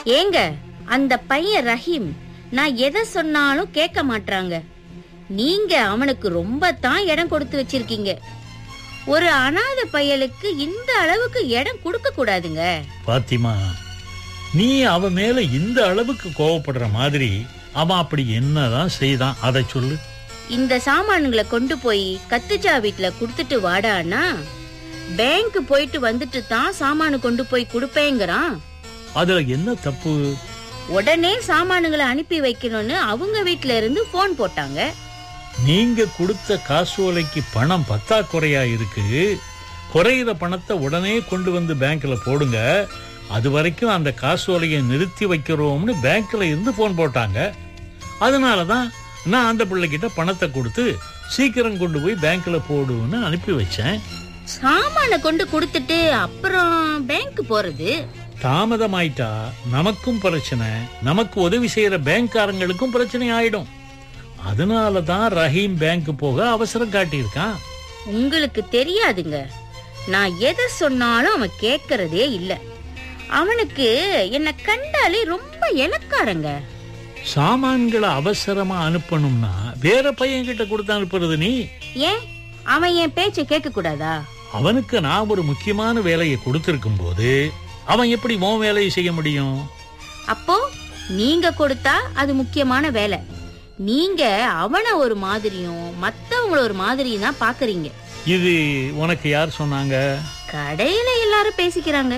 ஏங்க அந்த பையன் ரஹீம் நான் எதை சொன்னாலும் கேட்க மாட்றாங்க நீங்க அவனுக்கு ரொம்ப தான் இடம் கொடுத்து வச்சிருக்கீங்க ஒரு அனாதை பயலுக்கு இந்த அளவுக்கு இடம் கொடுக்க கூடாதுங்க பாத்திமா நீ அவன் மேல இந்த அளவுக்கு கோவப்படுற மாதிரி அவன் அப்படி என்னதான் செய்தான் அதை சொல்லு இந்த சாமான்களை கொண்டு போய் கத்துஜா வீட்ல குடுத்துட்டு வாடான்னா பேங்க் போயிட்டு வந்துட்டு தான் சாமானு கொண்டு போய் கொடுப்பேங்கிறான் அதுல என்ன தப்பு உடனே சாமானுங்களை அனுப்பி வைக்கணும்னு அவங்க வீட்ல இருந்து போன் போட்டாங்க நீங்க கொடுத்த காசோலைக்கு பணம் பத்தாக்குறையா இருக்கு குறையிற பணத்தை உடனே கொண்டு வந்து பேங்க்ல போடுங்க அது வரைக்கும் அந்த காசோலையை நிறுத்தி வைக்கிறோம்னு பேங்க்ல இருந்து போன் போட்டாங்க அதனாலதான் நான் அந்த பிள்ளைகிட்ட பணத்தை கொடுத்து சீக்கிரம் கொண்டு போய் பேங்க்ல போடுன்னு அனுப்பி வச்சேன் சாமான கொண்டு கொடுத்துட்டு அப்புறம் பேங்க் போறது தாமதமாயிட்டா நமக்கும் பிரச்சனை நமக்கு உதவி செய்யற பேங்க்காரங்களுக்கும் பிரச்சனை ஆயிடும் அதனால தான் ரஹீம் பேங்க் போக அவசரம் காட்டியிருக்கான் உங்களுக்கு தெரியாதுங்க நான் எதை சொன்னாலும் அவன் கேட்கறதே இல்ல அவனுக்கு என்ன கண்டாலே ரொம்ப இலக்காரங்க சாமான்களை அவசரமா அனுப்பணும்னா வேற பையன் கிட்ட கொடுத்து அனுப்புறது நீ ஏன் அவன் என் பேச்சை கேட்க கூடாதா அவனுக்கு நான் ஒரு முக்கியமான வேலையை கொடுத்திருக்கும் போது அவன் எப்படி உன் வேலையை செய்ய முடியும் அப்போ நீங்க கொடுத்தா அது முக்கியமான வேலை நீங்க அவனை ஒரு மாதிரியும் மத்தவங்கள ஒரு மாதிரியும் தான் பாக்குறீங்க இது உனக்கு யார் சொன்னாங்க கடையில எல்லாரும் பேசிக்கிறாங்க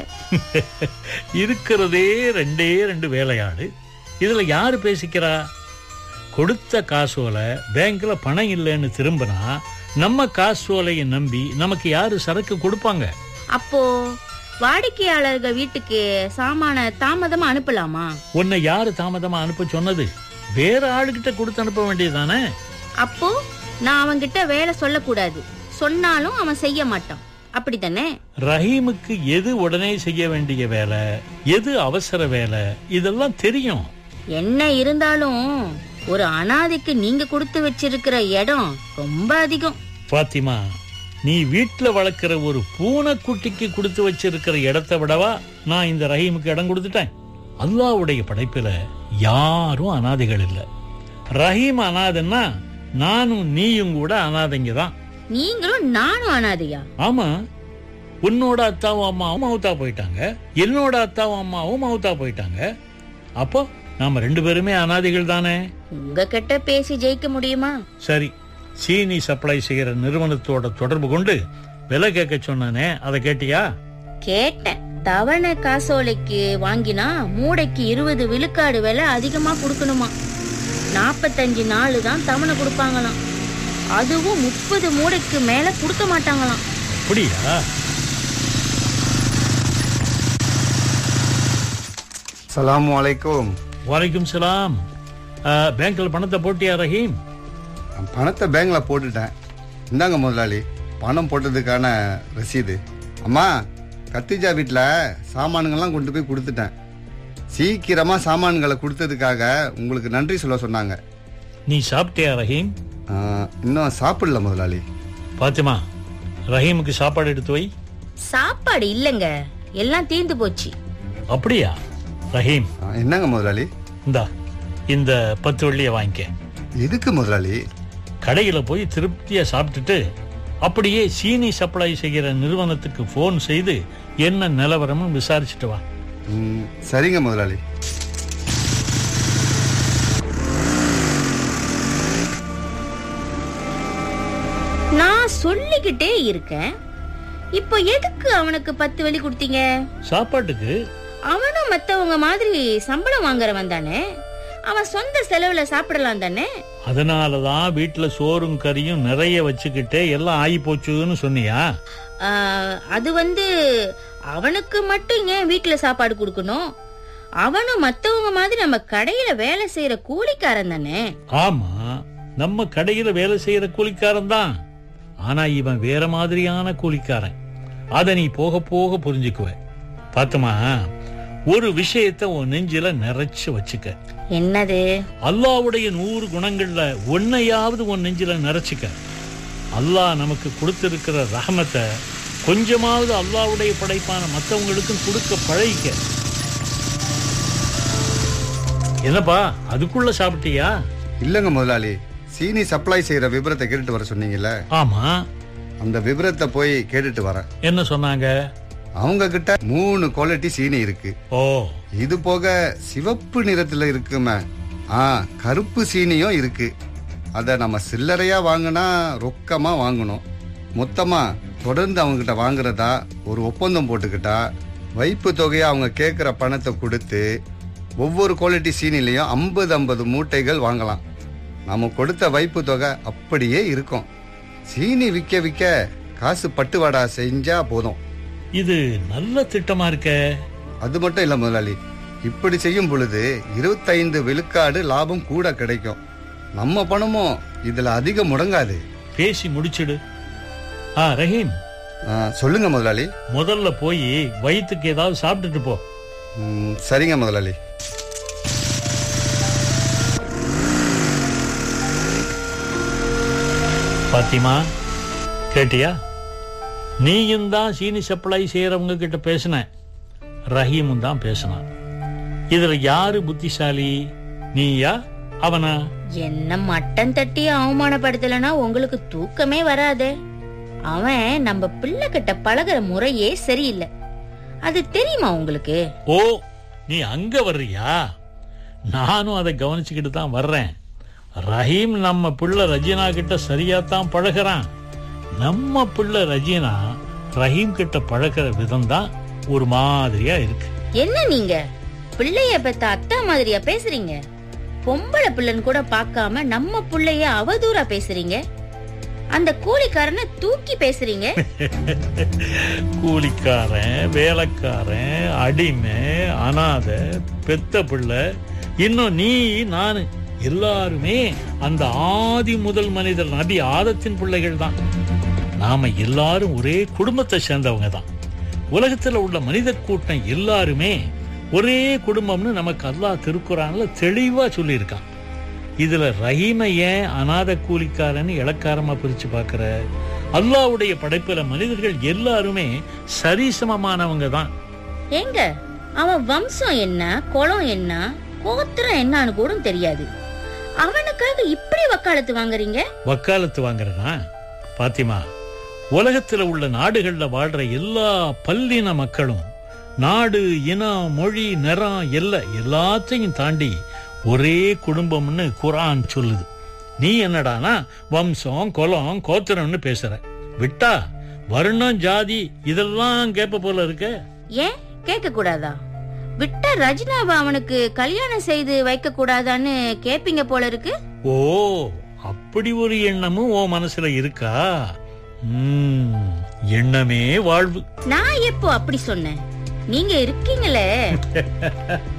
இருக்கிறதே ரெண்டே ரெண்டு வேலையாடு இதுல யாரு பேசிக்கிறா கொடுத்த காசோலை பேங்க்ல பணம் இல்லைன்னு திரும்பினா நம்ம காசோலையை நம்பி நமக்கு யாரு சரக்கு கொடுப்பாங்க அப்போ வாடிக்கையாளர்கள் வீட்டுக்கு சாமான தாமதமா அனுப்பலாமா உன்னை யாரு தாமதமா அனுப்ப சொன்னது வேற ஆளுகிட்ட கொடுத்து அனுப்ப வேண்டியதுதானே அப்போ நான் அவன்கிட்ட வேலை சொல்லக்கூடாது சொன்னாலும் அவன் செய்ய மாட்டான் அப்படித்தானே ரஹீமுக்கு எது உடனே செய்ய வேண்டிய வேலை எது அவசர வேலை இதெல்லாம் தெரியும் என்ன இருந்தாலும் ஒரு அனாதைக்கு நீங்க கொடுத்து வச்சிருக்கிற இடம் ரொம்ப அதிகம் பாத்திமா நீ வீட்ல வளர்க்கிற ஒரு பூனைக்குட்டிக்கு கொடுத்து வச்சிருக்கிற இடத்தை விடவா நான் இந்த ரஹீமுக்கு இடம் கொடுத்துட்டேன் அல்லாவுடைய படைப்புல யாரும் அனாதைகள் இல்ல ரஹீம் அனாதைன்னா நானும் நீயும் கூட அனாதைங்க தான் நீங்களும் நானும் அனாதையா ஆமா உன்னோட அத்தாவும் அம்மாவும் மவுத்தா போயிட்டாங்க என்னோட அத்தாவும் அம்மாவும் மவுத்தா போயிட்டாங்க அப்போ நாம ரெண்டு பேருமே அனாதைகள் தானே உங்ககிட்ட பேசி ஜெயிக்க முடியுமா சரி சீனி சப்ளை செய்யற நிறுவனத்தோட தொடர்பு கொண்டு விலை கேட்க சொன்னானே அதை கேட்டியா கேட்டேன் தவணை காசோலைக்கு வாங்கினா மூடைக்கு இருபது விழுக்காடு விலை அதிகமா கொடுக்கணுமா நாற்பத்தஞ்சு நாள் தான் தவணை கொடுப்பாங்களாம் அதுவும் முப்பது மூடைக்கு மேல கொடுக்க மாட்டாங்களாம் அப்படியா சலாமு அலைக்கும் வலைக்கும் சலாம் அஹ், பேங்க்ல பணத்தை போட்டியா ரஹீம் நான் பணத்தை பேங்க்ல போட்டுட்டேன் இந்தாங்க முதலாளி பணம் போட்டதுக்கான ரசீது அம்மா கத்திஜா வீட்டில் சாமானுங்கள்லாம் கொண்டு போய் கொடுத்துட்டேன் சீக்கிரமா சாமான்களை கொடுத்ததுக்காக உங்களுக்கு நன்றி சொல்ல சொன்னாங்க நீ சாப்பிட்டியா ரஹீம் ஆ, இன்னும் சாப்பிடல முதலாளி பாத்திமா ரஹீமுக்கு சாப்பாடு எடுத்து வை சாப்பாடு இல்லைங்க எல்லாம் தீர்ந்து போச்சு அப்படியா ரஹீம் ஆ, என்னங்க முதலாளி இந்தா இந்த பத்து வெள்ளியை வாங்கிக்க எதுக்கு முதலாளி கடையில போய் திருப்தியா சாப்பிட்டுட்டு அப்படியே சீனி சப்ளை செய்கிற நிறுவனத்துக்கு ஃபோன் செய்து என்ன நிலவரம்னு விசாரிச்சுட்டு வா ம், சரிங்க முதலாளி நான் சொல்லிக்கிட்டே இருக்கேன் இப்போ எதுக்கு அவனுக்கு பத்து வழி கொடுத்தீங்க சாப்பாட்டுக்கு அவனும் மத்தவங்க மாதிரி சம்பளம் வாங்குறவன் தானே அவன் சொந்த செலவுல சாப்பிடலாம் தானே அதனாலதான் வீட்டுல சோறும் கறியும் நிறைய வச்சுக்கிட்டே எல்லாம் ஆகி போச்சுன்னு சொன்னியா ஆஹ், அது வந்து அவனுக்கு மட்டும் ஏன் வீட்டுல சாப்பாடு கொடுக்கணும் அவனும் மத்தவங்க மாதிரி நம்ம கடையில வேலை செய்யற கூலிக்காரன் தானே ஆமா நம்ம கடையில வேலை செய்யற கூலிக்காரன் தான் ஆனா இவன் வேற மாதிரியான கூலிக்காரன் அத நீ போக போக புரிஞ்சுக்குவ பாத்துமா ஒரு விஷயத்த உன் நெஞ்சில நிறைச்சு வச்சுக்க என்னது அல்லாவுடைய நூறு குணங்கள்ல ஒன்னையாவது உன் நெஞ்சில நிறைச்சுக்க அல்லாஹ் நமக்கு கொடுத்திருக்கிற ரஹமத்தை கொஞ்சமாவது அல்லாவுடைய படைப்பான மத்தவங்களுக்கும் கொடுக்க பழகிக்க என்னப்பா அதுக்குள்ள சாப்பிட்டியா இல்லைங்க முதலாளி சீனி சப்ளை செய்யற விபரத்தை கேட்டுட்டு வர சொன்னீங்கல்ல ஆமா அந்த விபரத்தை போய் கேட்டுட்டு வரேன் என்ன சொன்னாங்க அவங்க கிட்ட மூணு குவாலிட்டி சீனி இருக்கு ஓ இது போக சிவப்பு நிறத்துல இருக்குமே ஆ கருப்பு சீனியும் இருக்கு அத நம்ம சில்லறையா வாங்கினா ரொக்கமா வாங்கணும் மொத்தமா தொடர்ந்து அவங்க கிட்ட வாங்குறதா ஒரு ஒப்பந்தம் போட்டுக்கிட்டா வைப்பு தொகையை அவங்க கேட்குற பணத்தை கொடுத்து ஒவ்வொரு குவாலிட்டி சீனிலையும் ஐம்பது ஐம்பது மூட்டைகள் வாங்கலாம் நம்ம கொடுத்த வைப்பு தொகை அப்படியே இருக்கும் சீனி விற்க விற்க காசு பட்டுவாடா செஞ்சா போதும் இது நல்ல திட்டமா இருக்க அது மட்டும் இல்ல முதலாளி இப்படி செய்யும் பொழுது இருபத்தைந்து விழுக்காடு லாபம் கூட கிடைக்கும் நம்ம பணமும் இதுல அதிகம் முடங்காது பேசி முடிச்சிடு ஆ ரஹீம் ஆ, சொல்லுங்க முதலாளி முதல்ல போய் வயிற்றுக்கு ஏதாவது சாப்பிட்டுட்டு போ ம், சரிங்க முதலாளி பாத்திமா கேட்டியா நீயும் தான் சீனி சப்ளை செய்யறவங்க கிட்ட பேசின ரஹீமும் தான் பேசினான் இதுல யாரு புத்திசாலி நீயா அவனா என்ன மட்டன் தட்டி அவமானப்படுத்தலனா உங்களுக்கு தூக்கமே வராதே அவன் நம்ம பிள்ளை கிட்ட பழகுற முறையே சரியில்லை அது தெரியுமா உங்களுக்கு ஓ நீ அங்க வர்றியா நானும் அதை கவனிச்சுக்கிட்டு தான் வர்றேன் ரஹீம் நம்ம பிள்ளை ரஜினா கிட்ட சரியா தான் பழகுறான் நம்ம பிள்ளை ரஜினா ரஹீம் கிட்ட பழகுற விதம் தான் ஒரு மாதிரியா இருக்கு என்ன நீங்க பிள்ளைய பெத்த அத்தா மாதிரியா பேசுறீங்க பொம்பளை பிள்ளைன்னு கூட பார்க்காம நம்ம புள்ளைய அவதூறா பேசுறீங்க அந்த கூலிக்காரனை தூக்கி பேசுறீங்க கூலிக்காரன் வேலைக்காரன் அடிமை அனாதை பெத்த பிள்ளை இன்னும் நீ நானு எல்லாருமே அந்த ஆதி முதல் மனிதர் நபி ஆதத்தின் பிள்ளைகள் தான் நாம எல்லாரும் ஒரே குடும்பத்தை சேர்ந்தவங்க தான் உலகத்துல உள்ள மனித கூட்டம் எல்லாருமே ஒரே குடும்பம்னு நமக்கு அல்லாஹ் திருக்குறான்ல தெளிவா சொல்லியிருக்கான் இதுல ரஹீமை ஏன் அநாத கூலிக்காரன்னு இளக்காரமா பிரிச்சு பார்க்கிற அல்லாஹ்வுடைய படைப்புல மனிதர்கள் எல்லாருமே சரிசமமானவங்க தான் ஏங்க அவன் வம்சம் என்ன குலம் என்ன கோத்திரம் என்னன்னு கூட தெரியாது அவனுக்காக இப்படி வக்காலத்து வாங்குறீங்க வக்காலத்து வாங்குறனா பாத்திமா உலகத்துல உள்ள நாடுகள்ல வாழ்ற எல்லா பல்லின மக்களும் நாடு இனம் மொழி நிறம் எல்லாம் எல்லாத்தையும் தாண்டி ஒரே குடும்பம்னு குரான் சொல்லுது நீ என்னடானா வம்சம் குலம் கோத்திரம்னு பேசுற விட்டா வருணம் ஜாதி இதெல்லாம் கேப்ப போல இருக்க ஏன் கேட்க கூடாதா விட்ட ரஜினாவை அவனுக்கு கல்யாணம் செய்து வைக்க கூடாதான்னு கேப்பீங்க போல இருக்கு ஓ அப்படி ஒரு எண்ணமும் உன் மனசுல இருக்கா ம், எண்ணமே வாழ்வு நான் எப்போ அப்படி சொன்னேன் நீங்க இருக்கீங்களே